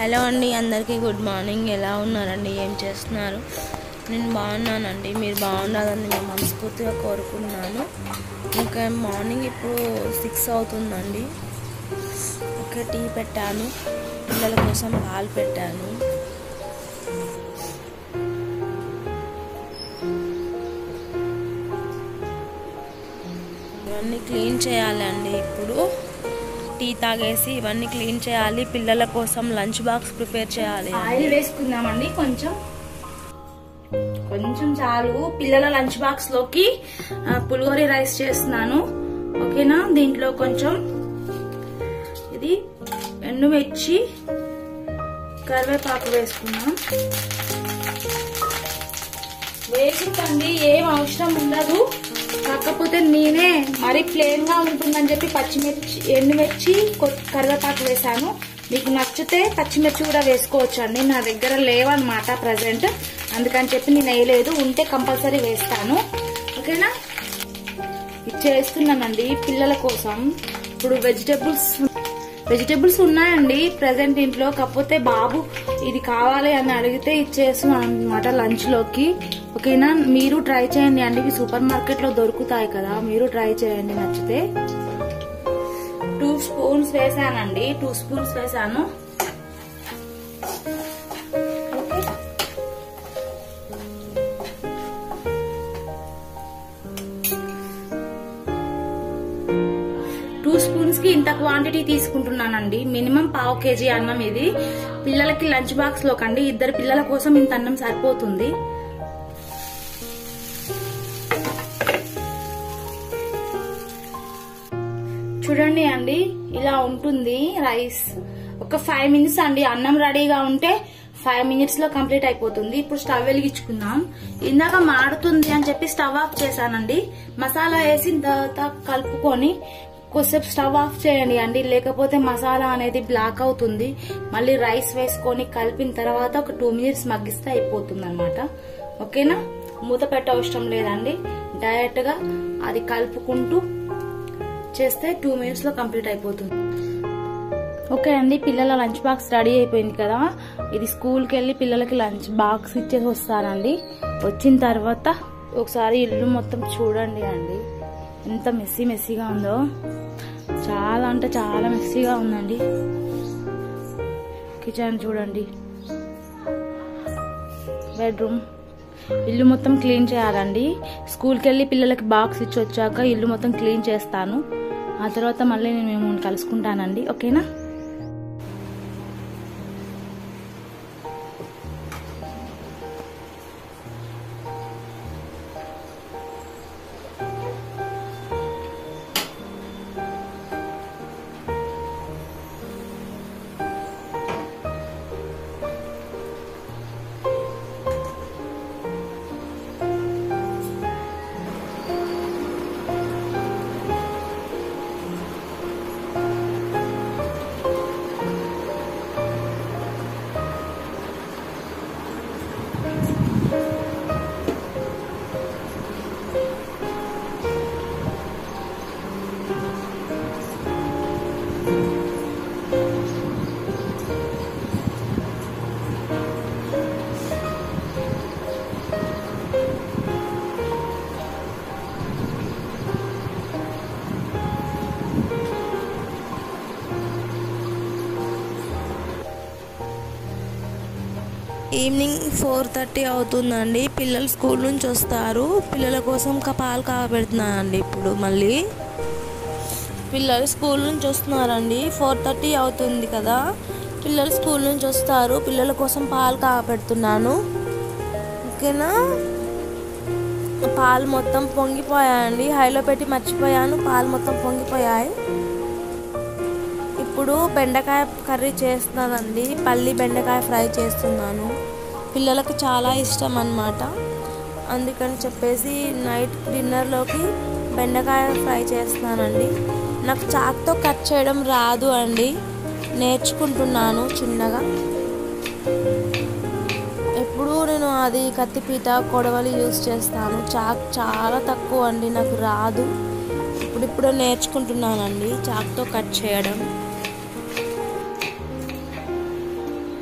hello అండి అందరికీ good morning ఎలా ఉన్నారండి ఏం చేస్తున్నారు నేను బాగున్నానండి మీరు బాగుండాలని నేను మనస్ఫూర్తిగా కోరుకుంటున్నాను ఇంకా మార్నింగ్ ఇప్పుడు సిక్స్ అవుతుందండి ఒక టీ పెట్టాను పిల్లల కోసం పాలు పెట్టాను ఇవన్నీ క్లీన్ చేయాలండి ఇప్పుడు టీ తాగేసి ఇవన్నీ క్లీన్ చేయాలి పిల్లల కోసం లంచ్ బాక్స్ ప్రిపేర్ చేయాలి ఆయిల్ వేసుకుందామండి కొంచెం కొంచెం చాలు పిల్లల లంచ్ బాక్స్ లోకి ఆ, పులిహోర రైస్ చేస్తున్నాను ఓకేనా దీంట్లో కొంచెం ఇది ఎండుమిర్చి కరివేపాకు వేసుకున్నాం వేసుకండి ఏం అవసరం ఉండదు కాకపోతే నేనే మరీ ప్లేన్ గా ఉంటుందని చెప్పి పచ్చిమిర్చి ఎండుమిర్చి కొ- కరివేపాకు వేసాను మీకు నచ్చితే పచ్చిమిర్చి కూడా వేసుకోవచ్చు అండి నా దగ్గర లేవన్నమాట ప్రజెంట్ అందుకని చెప్పి నేను వేయలేదు ఉంటే కంపల్సరీ వేస్తాను ఓకేనా ఇది చేస్తున్నానండి పిల్లల కోసం ఇప్పుడు వెజిటేబుల్స్ వెజిటేబుల్స్ ఉన్నాయండి ప్రజెంట్ ఇంట్లో కాకపోతే బాబు ఇది కావాలి అని అడిగితే ఇచ్చేస్తున్నాను అనమాట లంచ్ లోకి ఓకేనా మీరు ట్రై చేయండి అండి ఇవి సూపర్ మార్కెట్ లో దొరుకుతాయి కదా మీరు ట్రై చేయండి నచ్చితే టూ స్పూన్స్ వేసానండి టూ స్పూన్స్ వేసాను ఓకే టూ స్పూన్స్ కి ఇంత క్వాంటిటీ తీసుకుంటున్నానండి మినిమం పావు కేజీ అన్నం ఇది పిల్లలకి లంచ్ బాక్స్ లో కండి ఇద్దరు పిల్లల కోసం ఇంత అన్నం సరిపోతుంది చూడండి అండి ఇలా ఉంటుంది రైస్ ఒక ఫైవ్ మినిట్స్ అండి అన్నం రెడీగా ఉంటే ఫైవ్ మినిట్స్ లో కంప్లీట్ అయిపోతుంది ఇప్పుడు స్టవ్ వెలిగించుకుందాం ఇందాక మాడుతుంది అని చెప్పి స్టవ్ ఆఫ్ చేశానండి మసాలా వేసిన తర్వాత కలుపుకొని కొద్దిసేపు స్టవ్ ఆఫ్ చేయండి అండి లేకపోతే మసాలా అనేది బ్లాక్ అవుతుంది మళ్ళీ రైస్ వేసుకొని కలిపిన తర్వాత ఒక టూ మినిట్స్ మగ్గిస్తే అయిపోతుంది అనమాట ఓకేనా మూత పెట్ట అవసరం లేదండి డైరెక్ట్ గా అది కలుపుకుంటూ చేస్తే టూ మినిట్స్ లో కంప్లీట్ అయిపోతుంది ఓకే అండి పిల్లల లంచ్ బాక్స్ రెడీ అయిపోయింది కదా ఇది స్కూల్కి వెళ్ళి పిల్లలకి లంచ్ బాక్స్ ఇచ్చేసి వస్తానండి వచ్చిన తర్వాత ఒకసారి ఇల్లు మొత్తం చూడండి అండి ఎంత మెస్సీ మెస్సీగా ఉందో చాలా అంటే చాలా మెస్సీగా ఉందండి కిచెన్ చూడండి బెడ్రూమ్ ఇల్లు మొత్తం క్లీన్ చేయాలండి స్కూల్కి వెళ్ళి పిల్లలకి బాక్స్ ఇచ్చి వచ్చాక ఇల్లు మొత్తం క్లీన్ చేస్తాను ఆ తర్వాత మళ్ళీ నేను మిమ్మల్ని కలుసుకుంటానండి ఓకేనా ఈవినింగ్ ఫోర్ థర్టీ అవుతుందండి పిల్లలు స్కూల్ నుంచి వస్తారు పిల్లల కోసం క- పాలు కాగబెడుతున్నానండి ఇప్పుడు మళ్ళీ పిల్లలు స్కూల్ నుంచి వస్తున్నారండి ఫోర్ థర్టీ అవుతుంది కదా పిల్లలు స్కూల్ నుంచి వస్తారు పిల్లల కోసం పాలు కాగబెడుతున్నాను ఓకేనా పాలు మొత్తం పొంగిపోయాయండి హైలో పెట్టి మర్చిపోయాను పాలు మొత్తం పొంగిపోయాయి ఇప్పుడు బెండకాయ కర్రీ చేస్తున్నానండి పల్లి బెండకాయ ఫ్రై చేస్తున్నాను పిల్లలకు చాలా ఇష్టం అన్నమాట అందుకని చెప్పేసి నైట్ డిన్నర్లోకి బెండకాయ ఫ్రై చేస్తున్నానండి నాకు చాక్తో కట్ చేయడం రాదు అండి నేర్చుకుంటున్నాను చిన్నగా ఎప్పుడు నేను అది కత్తిపీట కొడవలి యూజ్ చేస్తాను చాక్ చాలా తక్కువ అండి నాకు రాదు ఇప్పుడిప్పుడు నేర్చుకుంటున్నానండి చాక్తో కట్ చేయడం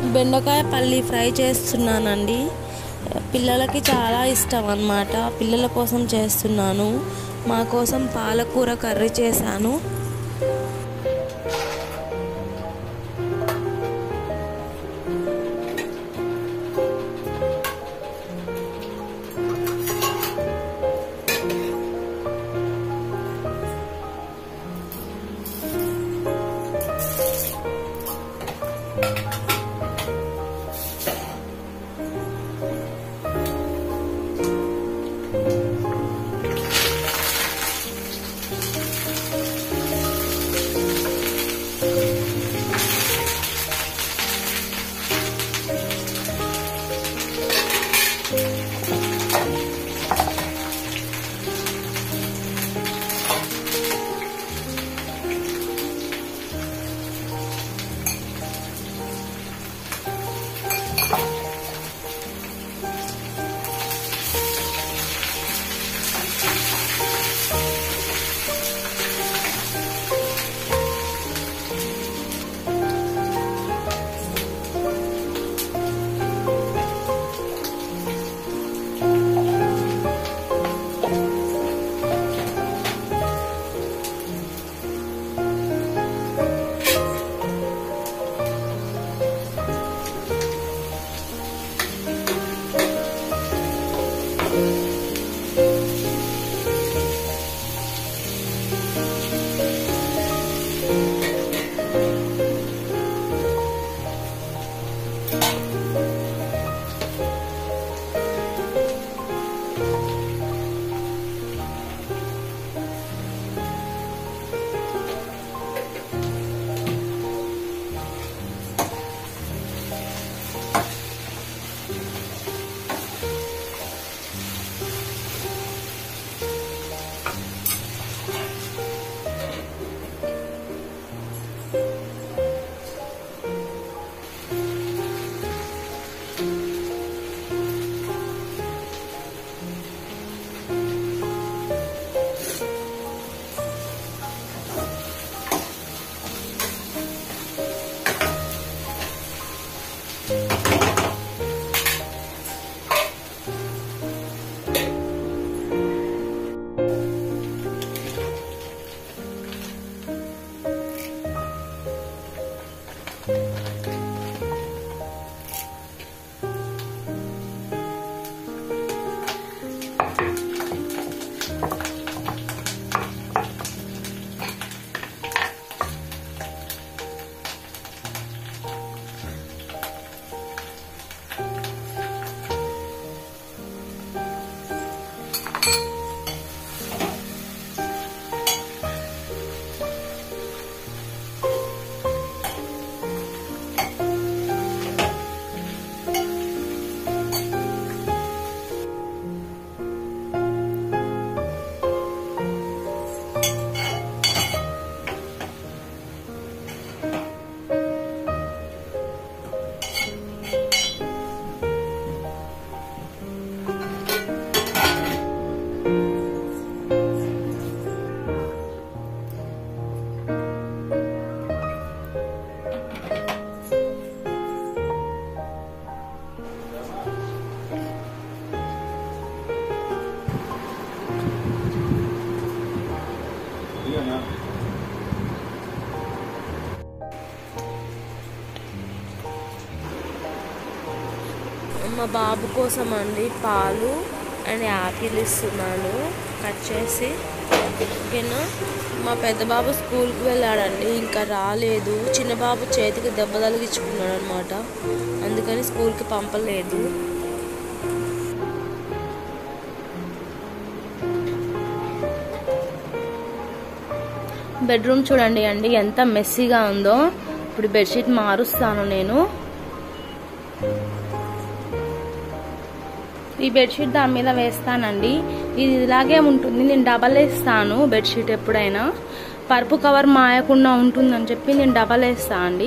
బెండకాయ పల్లి ఫ్రై చేస్తున్నానండి పిల్లలకి చాలా ఇష్టం అన్నమాట పిల్లల కోసం చేస్తున్నాను మా కోసం పాలకూర కర్రీ చేశాను మా బాబు కోసం అండి పాలు అండ్ యాపిల్ ఇస్తున్నాను కట్ చేసి ఓకేనా మా పెద్ద బాబు స్కూల్కి వెళ్ళాడండి ఇంకా రాలేదు చిన్న బాబు చేతికి దెబ్బ తగిలించుకున్నాడు అనమాట అందుకని స్కూల్కి పంపలేదు బెడ్రూమ్ చూడండి అండి ఎంత మెస్సీగా ఉందో ఇప్పుడు బెడ్షీట్ మారుస్తాను నేను ఈ బెడ్షీట్ దాని మీద వేస్తానండి ఇది ఇలాగే ఉంటుంది నేను డబల్ వేస్తాను బెడ్షీట్ ఎప్పుడైనా పరుపు కవర్ మాయకుండా ఉంటుందని చెప్పి నేను డబల్ వేస్తా అండి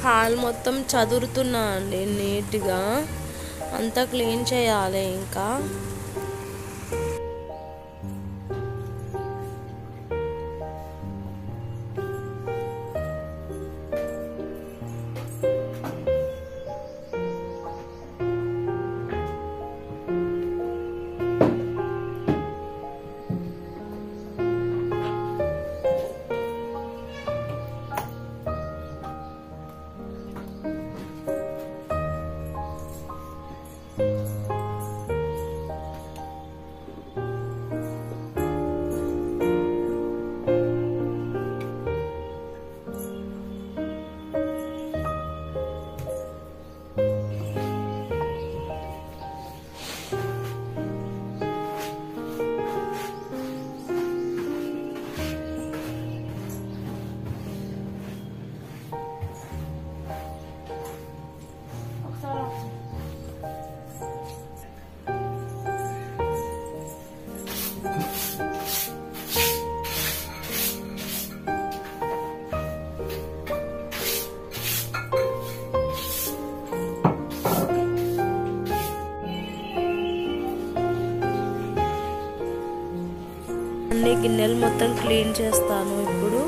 హాల్ మొత్తం చదురుతున్నా అండి నీట్గా అంతా క్లీన్ చేయాలి ఇంకా అన్ని గిన్నెలు మొత్తం క్లీన్ చేస్తాను ఇప్పుడు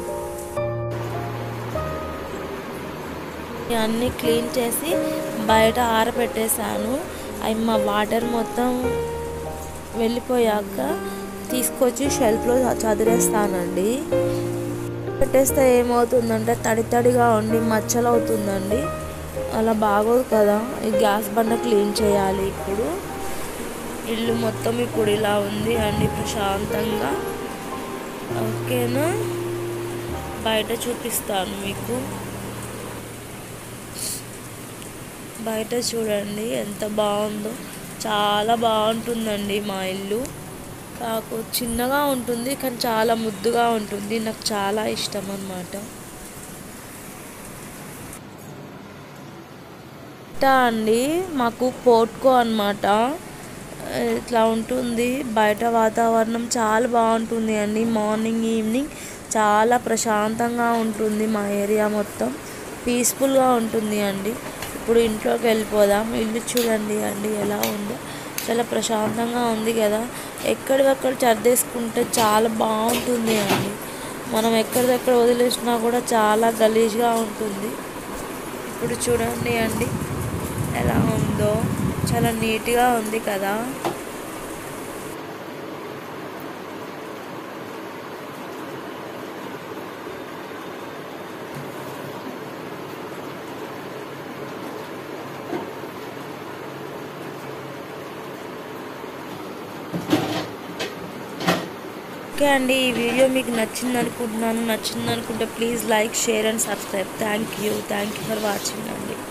అన్నీ క్లీన్ చేసి బయట ఆరబెట్టేశాను అవి మా వాటర్ మొత్తం వెళ్ళిపోయాక తీసుకొచ్చి షెల్ఫ్లో చదిరేస్తానండి పెట్టేస్తే ఏమవుతుందంటే తడి తడిగా ఉండి మచ్చలు అవుతుందండి అలా బాగోదు కదా ఈ గ్యాస్ బండ క్లీన్ చేయాలి ఇప్పుడు ఇల్లు మొత్తం ఇప్పుడు ఇలా ఉంది అండి ప్రశాంతంగా ఓకేనా బయట చూపిస్తాను మీకు బయట చూడండి ఎంత బాగుందో చాలా బాగుంటుందండి మా ఇల్లు నాకు చిన్నగా ఉంటుంది కానీ చాలా ముద్దుగా ఉంటుంది నాకు చాలా ఇష్టం అన్నమాట ఇట్టా అండి మాకు పోర్ట్కో అన్నమాట ఇట్లా ఉంటుంది బయట వాతావరణం చాలా బాగుంటుంది అండి మార్నింగ్ ఈవినింగ్ చాలా ప్రశాంతంగా ఉంటుంది మా ఏరియా మొత్తం పీస్ఫుల్గా ఉంటుంది అండి ఇప్పుడు ఇంట్లోకి వెళ్ళిపోదాం ఇల్లు చూడండి అండి ఎలా ఉందో చాలా ప్రశాంతంగా ఉంది కదా ఎక్కడికక్కడ సర్దేసుకుంటే చాలా బాగుంటుంది అండి మనం ఎక్కడిదెక్కడ వదిలేసినా కూడా చాలా గలీజ్గా ఉంటుంది ఇప్పుడు చూడండి అండి ఎలా ఉందో చాలా నీట్గా ఉంది కదా ఓకే అండి ఈ వీడియో మీకు నచ్చింది అనుకుంటున్నాను నచ్చింది అనుకుంటే please like share and subscribe thank you thank you for watching అండి